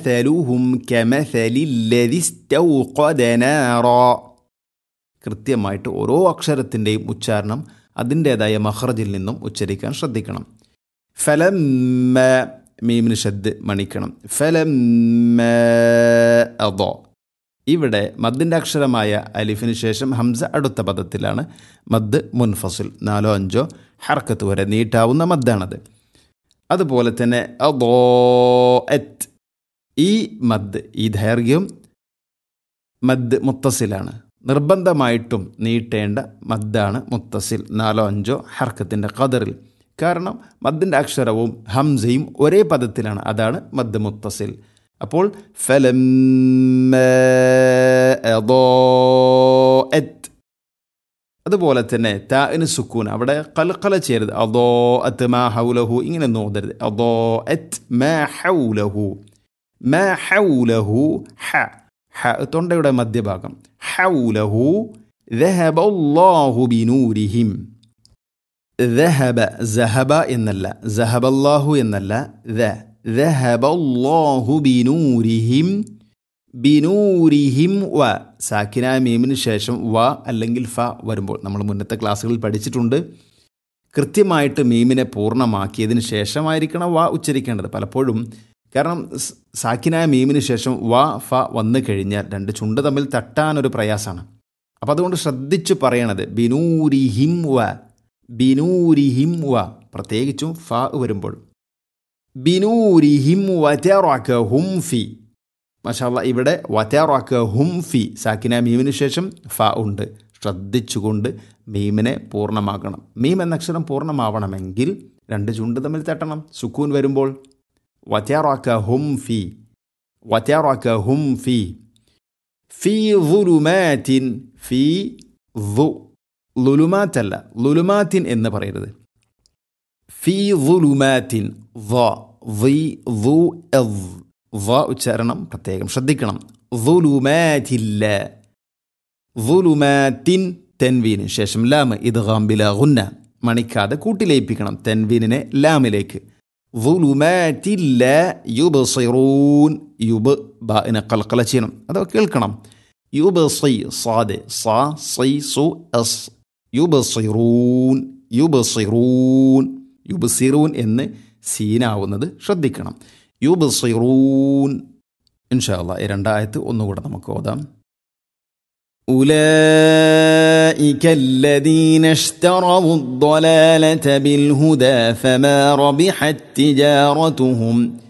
ഫമസലുഹും കമസലില്ലദി ഇസ്തൗഖദ നാറാ കൃത്യമായിട്ട് ഓരോ അക്ഷരത്തിൻ്റെയും ഉച്ചാരണം അതിൻ്റേതായ മഹ്റജിൽ നിന്നും ഉച്ചരിക്കാൻ ശ്രദ്ധിക്കണം ഫലമ്മ മീമിന് ഷദ് മണിക്കണം ഫലമ്മ അതോ ഇവിടെ മദ്ദിൻ്റെ അക്ഷരമായ അലിഫിന് ശേഷം ഹംസ അടുത്ത പദത്തിലാണ് മദ് മുൻഫസിൽ നാലോ അഞ്ചോ ഹർക്കത്ത് വരെ നീട്ടാവുന്ന മദ്ദാണത് അതുപോലെ തന്നെ അതോ എത്ത് ഈ മദ് ഈ ദൈർഘ്യം മദ് മുത്തസിലാണ് നിർബന്ധമായിട്ടും നീട്ടേണ്ട മദ്ദാണ് മുത്തസിൽ നാലോ അഞ്ചോ ഹർക്കത്തിൻ്റെ ഖദറിൽ കാരണം മദ്ദിൻ്റെ അക്ഷരവും ഹംസയും ഒരേ പദത്തിലാണ് അതാണ് മദ് മുത്തസിൽ അപ്പോൾ ഫലം അതുപോലെ തന്നെ താഇന് സുക്കൂൻ അവിടെ കൽക്കല ചെയ്യരുത് അതോ അത്ത് മാ ഹൗലഹു ഇങ്ങനെ നോതരുത് അതോ എത്ത് മാ ഹൗലഹു മാ ഹൗലഹു ഹ ഹ തൊണ്ടയുടെ മധ്യഭാഗം ഹൗലഹു ذهب الله بنورهم ذهب ذهب എന്നല്ല ذهب الله എന്നല്ല ذ ذهب الله بنورهم ബിനൂരിഹിം വ സാക്കിന മീമിന് ശേഷം വ അല്ലെങ്കിൽ ഫ വരുമ്പോൾ നമ്മൾ മുന്നത്തെ ക്ലാസ്സുകളിൽ പഠിച്ചിട്ടുണ്ട് കൃത്യമായിട്ട് മീമിനെ പൂർണ്ണമാക്കിയതിന് ശേഷമായിരിക്കണം വ ഉച്ചരിക്കേണ്ടത് പലപ്പോഴും കാരണം സാക്കിനായ മീമിന് ശേഷം വ ഫ വന്നു കഴിഞ്ഞാൽ രണ്ട് ചുണ്ട് തമ്മിൽ തട്ടാനൊരു പ്രയാസമാണ് അപ്പോൾ അതുകൊണ്ട് ശ്രദ്ധിച്ചു പറയണത് ബിനൂരിഹിം വ ബിനൂരിഹിം വ പ്രത്യേകിച്ചും ഫ വരുമ്പോൾ ബിനൂരിഹിം വറ്ററഹും ഫി മഷാല്ല ഇവിടെ വറ്റാറാക്ക ഹും ഫി സാക്കിന മീമിന് ശേഷം ഫ ഉണ്ട് ശ്രദ്ധിച്ചുകൊണ്ട് മീമിനെ പൂർണ്ണമാക്കണം മീം എന്ന അക്ഷരം പൂർണ്ണമാവണമെങ്കിൽ രണ്ട് ചുണ്ട് തമ്മിൽ തട്ടണം സുക്കൂൻ വരുമ്പോൾ വറ്റാറാക്ക ഹും ഫി വറ്റാറാക്ക ഹും ഫി ഫി ലുലുമാറ്റിൻ ഫി ധു ലുലുമാറ്റല്ല ലുലുമാറ്റിൻ എന്ന് പറയരുത് ഫി ലുലുമാറ്റിൻ വ വി ധു എവ് വ ഉച്ചാരണം പ്രത്യേകം ശ്രദ്ധിക്കണം വുലുമാറ്റില്ല വുലുമാറ്റിൻ തെൻവീന് ശേഷം ലാമ് ഇത് ഗാംബില ഗുന്ന മണിക്കാതെ കൂട്ടിലേപ്പിക്കണം തെൻവീനിനെ ലാമിലേക്ക് വുലുമാറ്റില്ല യുബസിറൂൻ യുബ് ബാഇനെ കൽക്കല ചെയ്യണം അതൊക്കെ കേൾക്കണം യുബസി സാദെ സാ സൈ സു എസ് യുബസിറൂൻ യുബസിറൂൻ യുബസിറൂൻ എന്ന് സീനാവുന്നത് ശ്രദ്ധിക്കണം യുബസിറൂൻ ഇൻഷാല്ല ഈ രണ്ടായത്ത് ഒന്നുകൂടെ നമുക്ക് ഓതാം أولئك الذين اشتروا الضلالة بالهدى فما ربحت تجارتهم